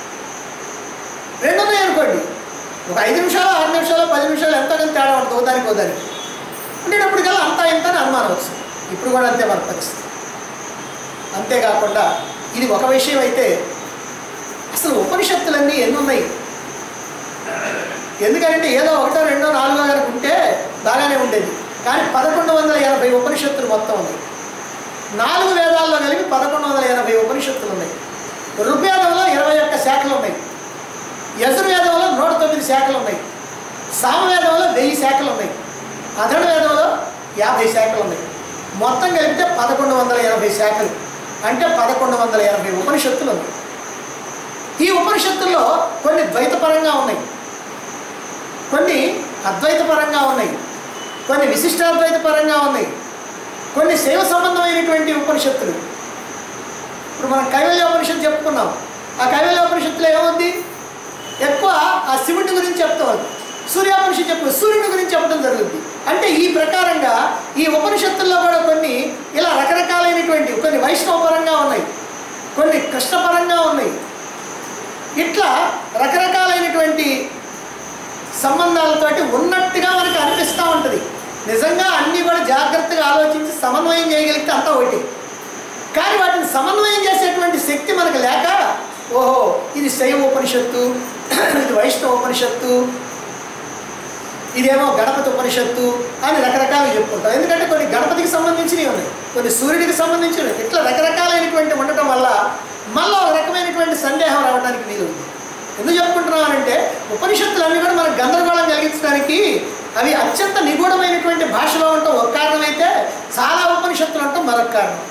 రెండు ఉన్నాయి అనుకోండి ఒక ఐదు నిమిషాలు ఆరు నిమిషాలు పది నిమిషాలు ఎంత కొంత తేడా ఉంటుంది ఓదానికి ఓదానికి ఉండేటప్పటికల్లా అంతా ఇంత అని అనుమానం వస్తుంది ఇప్పుడు కూడా అంతే మన పరిస్థితి అంతేకాకుండా ఇది ఒక విషయం అయితే అసలు ఉపనిషత్తులన్నీ ఎన్ని ఉన్నాయి ఎందుకంటే ఏదో ఒకటో రెండో నాలుగో కనుక ఉంటే బాగానే ఉండేది కానీ పదకొండు వందల ఎనభై ఉపనిషత్తులు మొత్తం ఉన్నాయి నాలుగు వేదాల్లో కలిపి పదకొండు వందల ఎనభై ఉపనిషత్తులు ఉన్నాయి ఋగ్వేదంలో ఇరవై ఒక్క శాఖలు ఉన్నాయి యజుర్వేదంలో నూట తొమ్మిది శాఖలు ఉన్నాయి సామవేదంలో వెయ్యి శాఖలు ఉన్నాయి అధర్వ వేదంలో యాభై శాఖలు ఉన్నాయి మొత్తం కలిపితే పదకొండు వందల ఎనభై శాఖలు అంటే పదకొండు వందల ఎనభై ఉపనిషత్తులు ఉన్నాయి ఈ ఉపనిషత్తుల్లో కొన్ని ద్వైతపరంగా ఉన్నాయి కొన్ని అద్వైతపరంగా ఉన్నాయి కొన్ని విశిష్టాద్వైత పరంగా ఉన్నాయి కొన్ని శైవ సంబంధమైనటువంటి ఉపనిషత్తులు ఇప్పుడు మనం కైవల్య ఉపనిషత్తు చెప్పుకున్నాం ఆ కైవల్య ఉపనిషత్తులో ఏముంది ఎక్కువ ఆ శివుడి గురించి చెప్తాం సూర్యోపనిషత్తు చెప్పు సూర్యుడి గురించి చెప్పడం జరుగుతుంది అంటే ఈ ప్రకారంగా ఈ ఉపనిషత్తుల్లో కూడా కొన్ని ఇలా రకరకాలైనటువంటి కొన్ని వైష్ణవ పరంగా ఉన్నాయి కొన్ని కృష్ణపరంగా ఉన్నాయి ఇట్లా రకరకాలైనటువంటి సంబంధాలతోటి ఉన్నట్టుగా మనకు అనిపిస్తూ ఉంటుంది నిజంగా అన్నీ కూడా జాగ్రత్తగా ఆలోచించి సమన్వయం చేయగలిగితే అంతా ఒకటి కానీ వాటిని సమన్వయం చేసేటువంటి శక్తి మనకు లేక ఓహో ఇది శైవ ఉపనిషత్తు ఇది వైష్ణవ ఉపనిషత్తు ఇదేమో గణపతి ఉపనిషత్తు అని రకరకాలుగా చెప్పుకుంటాం ఎందుకంటే కొన్ని గణపతికి సంబంధించినవి ఉన్నాయి కొన్ని సూర్యుడికి సంబంధించినవి ఇట్లా రకరకాలైనటువంటి ఉండటం వల్ల మళ్ళీ ఒక రకమైనటువంటి సందేహం రావడానికి వీలు ఉంది ఎందుకు చెప్పుకుంటున్నామంటే ఉపనిషత్తులన్నీ కూడా మనకు గందరగోళం కలిగించడానికి అవి అత్యంత నిగూఢమైనటువంటి భాషలో ఉండటం ఒక కారణమైతే చాలా ఉపనిషత్తులు ఉండటం మరొక కారణం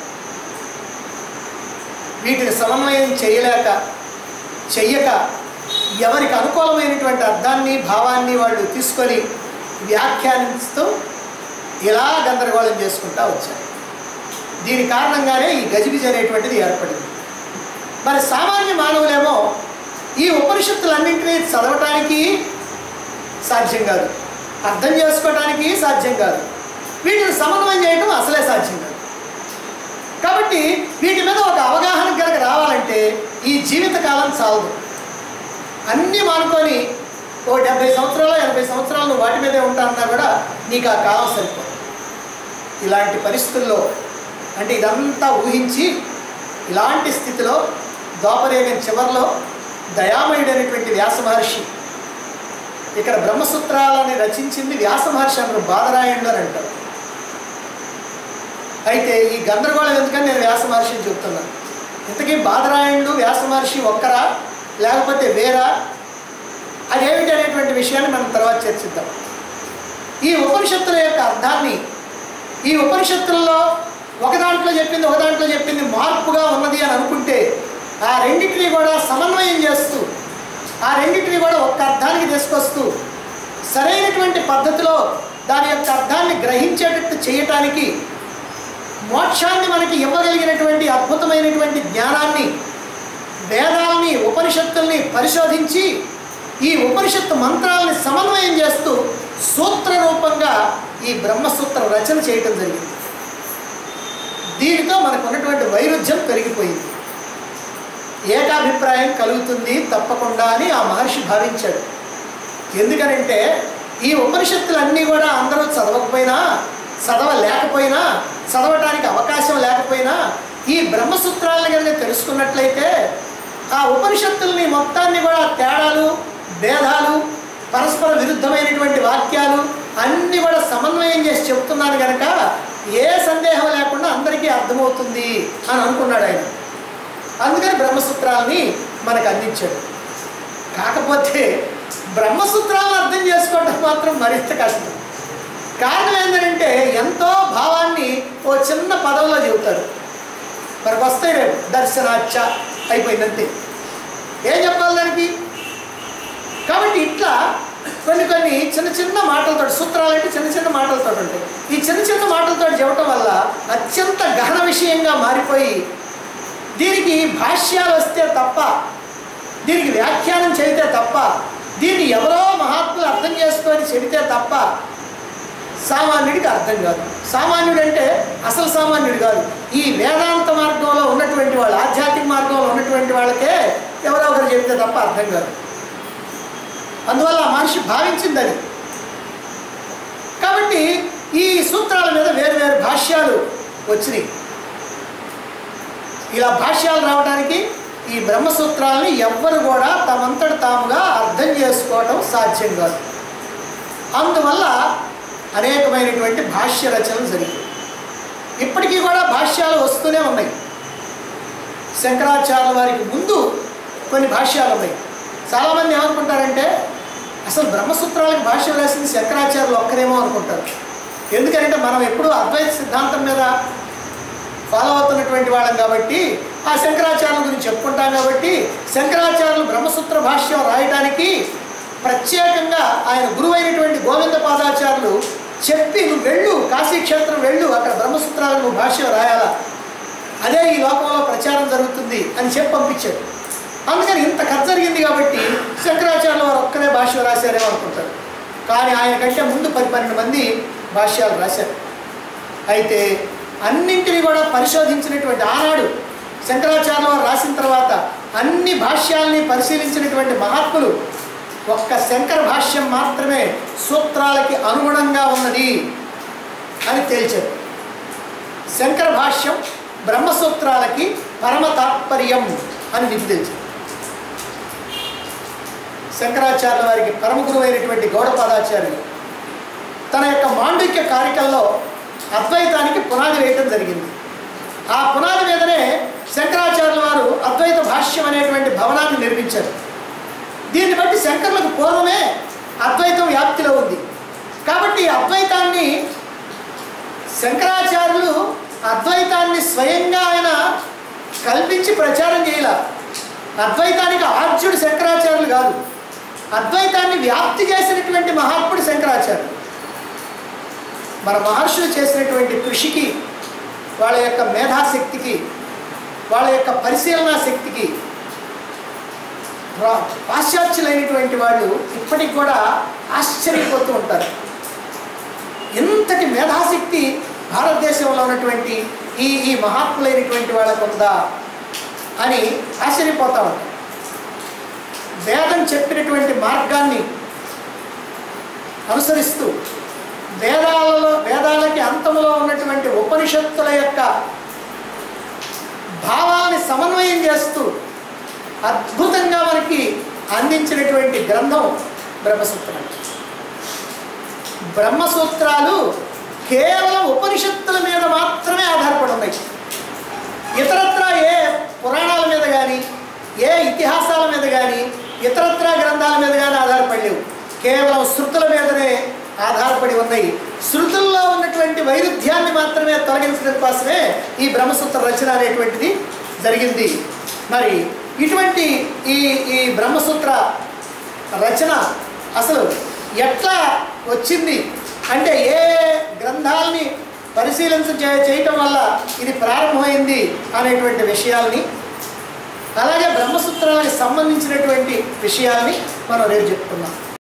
వీటిని సమన్వయం చేయలేక చెయ్యక ఎవరికి అనుకూలమైనటువంటి అర్థాన్ని భావాన్ని వాళ్ళు తీసుకొని వ్యాఖ్యానిస్తూ ఇలా గందరగోళం చేసుకుంటా వచ్చారు దీని కారణంగానే ఈ గజిబిజి అనేటువంటిది ఏర్పడింది మరి సామాన్య మానవులేమో ఈ ఉపనిషత్తులన్నింటినీ చదవటానికి సాధ్యం కాదు అర్థం చేసుకోవటానికి సాధ్యం కాదు వీటిని సమన్వయం చేయడం అసలే సాధ్యం కాదు కాబట్టి వీటి మీద ఒక అవగాహన కనుక రావాలంటే ఈ జీవితకాలం చాలదు అన్నీ మానుకొని ఓ డెబ్బై సంవత్సరాలు ఎనభై సంవత్సరాలు నువ్వు వాటి మీదే ఉంటానన్నా కూడా నీకు ఆ కాలం సరిపోదు ఇలాంటి పరిస్థితుల్లో అంటే ఇదంతా ఊహించి ఇలాంటి స్థితిలో ద్వాపరేగం చివరిలో దయామయుడైనటువంటి వ్యాస మహర్షి ఇక్కడ బ్రహ్మసూత్రాలని రచించింది వ్యాస మహర్షి అందరూ బాధరాయణుడు అని అంటారు అయితే ఈ గందరగోళం ఎందుకని నేను వ్యాస మహర్షిని చెప్తున్నాను ఇంతకీ బాధరాయణుడు వ్యాస మహర్షి ఒక్కరా లేకపోతే వేరా అదేమిటి అనేటువంటి విషయాన్ని మనం తర్వాత చర్చిద్దాం ఈ ఉపనిషత్తుల యొక్క అర్థాన్ని ఈ ఉపనిషత్తుల్లో ఒక దాంట్లో చెప్పింది ఒక దాంట్లో చెప్పింది మార్పుగా ఉన్నది అని అనుకుంటే ఆ రెండింటిని కూడా సమన్వయం చేస్తూ ఆ రెండింటిని కూడా ఒక్క అర్థానికి తీసుకొస్తూ సరైనటువంటి పద్ధతిలో దాని యొక్క అర్థాన్ని గ్రహించేటట్టు చేయటానికి మోక్షాన్ని మనకి ఇవ్వగలిగినటువంటి అద్భుతమైనటువంటి జ్ఞానాన్ని వేదాల్ని ఉపనిషత్తుల్ని పరిశోధించి ఈ ఉపనిషత్తు మంత్రాలని సమన్వయం చేస్తూ సూత్ర రూపంగా ఈ బ్రహ్మసూత్ర రచన చేయటం జరిగింది దీనితో మనకు ఉన్నటువంటి వైరుధ్యం పెరిగిపోయింది ఏకాభిప్రాయం కలుగుతుంది తప్పకుండా అని ఆ మహర్షి భావించాడు ఎందుకనంటే ఈ ఉపనిషత్తులన్నీ కూడా అందరూ చదవకపోయినా చదవలేకపోయినా చదవటానికి అవకాశం లేకపోయినా ఈ బ్రహ్మసూత్రాలను కనుక తెలుసుకున్నట్లయితే ఆ ఉపనిషత్తుల్ని మొత్తాన్ని కూడా తేడాలు భేదాలు పరస్పర విరుద్ధమైనటువంటి వాక్యాలు అన్నీ కూడా సమన్వయం చేసి చెప్తున్నాను కనుక ఏ సందేహం లేకుండా అందరికీ అర్థమవుతుంది అని అనుకున్నాడు ఆయన అందుకని బ్రహ్మసూత్రాలని మనకు అందించాడు కాకపోతే బ్రహ్మసూత్రాలను అర్థం చేసుకోవడం మాత్రం మరింత కష్టం కారణం ఏంటంటే ఎంతో భావాన్ని ఓ చిన్న పదంలో చెబుతారు మనకు వస్తాయి రేపు దర్శనాచ అయిపోయిందంతే ఏం చెప్పాలి దానికి కాబట్టి ఇట్లా కొన్ని కొన్ని చిన్న చిన్న మాటలతో సూత్రాలు అంటే చిన్న చిన్న మాటలతో ఉంటాయి ఈ చిన్న చిన్న మాటలతో చెప్పటం వల్ల అత్యంత గహన విషయంగా మారిపోయి దీనికి భాష్యాలు వస్తే తప్ప దీనికి వ్యాఖ్యానం చేస్తే తప్ప దీన్ని ఎవరో మహాత్ములు అర్థం చేసుకొని చెబితే తప్ప సామాన్యుడికి అర్థం కాదు సామాన్యుడు అంటే అసలు సామాన్యుడు కాదు ఈ వేదాంత మార్గంలో ఉన్నటువంటి వాళ్ళు ఆధ్యాత్మిక మార్గంలో ఉన్నటువంటి వాళ్ళకే ఎవరో ఒకరు చెబితే తప్ప అర్థం కాదు అందువల్ల ఆ మనిషి భావించింది అది కాబట్టి ఈ సూత్రాల మీద వేరు వేరు భాష్యాలు వచ్చినాయి ఇలా భాష్యాలు రావడానికి ఈ బ్రహ్మసూత్రాలని ఎవ్వరు కూడా తమంతట తాముగా అర్థం చేసుకోవటం సాధ్యం కాదు అందువల్ల అనేకమైనటువంటి భాష్య రచనలు జరిగాయి ఇప్పటికీ కూడా భాష్యాలు వస్తూనే ఉన్నాయి శంకరాచార్యుల వారికి ముందు కొన్ని భాష్యాలు ఉన్నాయి చాలామంది ఏమనుకుంటారంటే అసలు బ్రహ్మసూత్రాలకు భాష్యం రాసింది శంకరాచార్యులు ఒక్కరేమో అనుకుంటారు ఎందుకంటే మనం ఎప్పుడూ అద్వైత సిద్ధాంతం మీద ఫాలో అవుతున్నటువంటి వాళ్ళం కాబట్టి ఆ శంకరాచార్యుల గురించి చెప్పుకుంటాం కాబట్టి శంకరాచార్యులు బ్రహ్మసూత్ర భాష్యం రాయడానికి ప్రత్యేకంగా ఆయన గురువైనటువంటి గోవింద పాదాచార్యులు చెప్పి నువ్వు వెళ్ళు కాశీక్షేత్రం వెళ్ళు అక్కడ బ్రహ్మసూత్రాలను నువ్వు భాష్యం రాయాలా అదే ఈ లోకంలో ప్రచారం జరుగుతుంది అని చెప్పి పంపించారు అందుకని ఇంత కథ జరిగింది కాబట్టి శంకరాచార్యుల వారు ఒక్కరే భాష్యం రాశారేమో అనుకుంటారు కానీ ఆయన కంటే ముందు పది పన్నెండు మంది భాష్యాలు రాశారు అయితే అన్నింటినీ కూడా పరిశోధించినటువంటి ఆనాడు శంకరాచార్యుల వారు రాసిన తర్వాత అన్ని భాష్యాల్ని పరిశీలించినటువంటి మహాత్ములు ఒక్క శంకర భాష్యం మాత్రమే సూత్రాలకి అనుగుణంగా ఉన్నది అని తేల్చారు శంకర భాష్యం బ్రహ్మసూత్రాలకి పరమ తాత్పర్యం అని నిపుదించారు శంకరాచార్యుల వారికి పరమ గురువైనటువంటి గౌడపాదాచార్యులు తన యొక్క మాండిక్య కారికల్లో అద్వైతానికి పునాది వేయటం జరిగింది ఆ పునాది మీదనే శంకరాచార్యుల వారు అద్వైత భాష్యం అనేటువంటి భవనాన్ని నిర్మించారు దీన్ని బట్టి శంకర్లకు పూర్వమే అద్వైతం వ్యాప్తిలో ఉంది కాబట్టి ఈ అద్వైతాన్ని శంకరాచార్యులు అద్వైతాన్ని స్వయంగా ఆయన కల్పించి ప్రచారం చేయాల అద్వైతానికి ఆర్జుడు శంకరాచార్యులు కాదు అద్వైతాన్ని వ్యాప్తి చేసినటువంటి మహాత్ముడు శంకరాచార్యులు మన మహర్షులు చేసినటువంటి కృషికి వాళ్ళ యొక్క మేధాశక్తికి వాళ్ళ యొక్క పరిశీలనా శక్తికి రా- పాశ్చాత్యులైనటువంటి వాళ్ళు ఇప్పటికి కూడా ఆశ్చర్యపోతూ ఉంటారు ఎంతటి మేధాశక్తి భారతదేశంలో ఉన్నటువంటి ఈ ఈ మహాత్ములైనటువంటి వాళ్ళకు ఉందా అని ఆశ్చర్యపోతా ఉంటారు వేదం చెప్పినటువంటి మార్గాన్ని అనుసరిస్తూ వేదాలలో వేదాలకి అంతములో ఉన్నటువంటి ఉపనిషత్తుల యొక్క భావాల్ని సమన్వయం చేస్తూ అద్భుతంగా మనకి అందించినటువంటి గ్రంథం బ్రహ్మసూత్రం బ్రహ్మసూత్రాలు కేవలం ఉపనిషత్తుల మీద మాత్రమే ఆధారపడి ఉన్నాయి ఇతరత్ర ఏ పురాణాల మీద కానీ ఏ ఇతిహాసాల మీద కానీ ఇతరత్ర గ్రంథాల మీద కానీ ఆధారపడలేవు కేవలం శృతుల మీదనే ఆధారపడి ఉన్నాయి శృతుల్లో ఉన్నటువంటి వైరుధ్యాన్ని మాత్రమే తొలగించడం కోసమే ఈ బ్రహ్మసూత్ర రచన అనేటువంటిది జరిగింది మరి ఇటువంటి ఈ ఈ బ్రహ్మసూత్ర రచన అసలు ఎట్లా వచ్చింది అంటే ఏ గ్రంథాలని పరిశీలించ చే- చేయటం వల్ల ఇది ప్రారంభమైంది అనేటువంటి విషయాల్ని అలాగే బ్రహ్మసూత్రాలకు సంబంధించినటువంటి విషయాల్ని మనం రేపు చెప్పుకుందాం